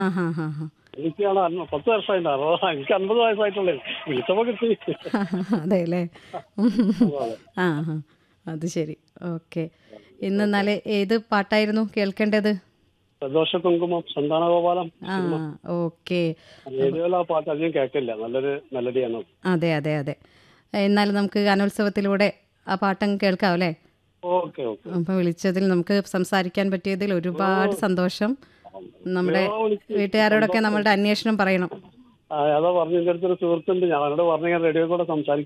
ആ ഹാ ഹാ ഹാ എനിക്കാണ് അൻപ- പത്ത് വർഷമായിട്ട് അറുപത് എനിക്ക് അൻപത് വയസ്സായിട്ടുള്ളേ വിളിച്ചപ്പോ കിട്ടി അതെ അല്ലേ ആ ആ അത് ശരി ഓക്കെ ഇന്ന് എന്നാല് ഏത് പാട്ടായിരുന്നു കേൾക്കേണ്ടത് പ്രദോഷ കുങ്കുമം സന്താന ഗോപാലം ആ ഓക്കെ റേഡിയോയിൽ ആ പാട്ട് അധികം കേൾക്കില്ല നല്ലൊരു മെലഡിയാണ് അത്. അതെ അതെ അതെ എന്നാലും നമുക്ക് ഗാനോത്സവത്തിലൂടെ ആ പാട്ടങ്ങ് കേൾക്കാം അല്ലേ ഓക്കെ ഓക്കെ അപ്പം വിളിച്ചതിൽ നമുക്ക് സംസാരിക്കാൻ പറ്റിയതിൽ ഒരുപാട് സന്തോഷം നമ്മുടെ ഞാൻ വിളിച്ച് വീട്ടുകാരോടൊക്കെ നമ്മളുടെ അന്വേഷണം പറയണം ആ, അതാ പറഞ്ഞു എൻ്റെ അടുത്തൊരു സുഹൃത്തുണ്ട് ഞാൻ അവനോട് പറഞ്ഞു ഞാൻ റേഡിയോ കൂടെ സംസാരിക്കും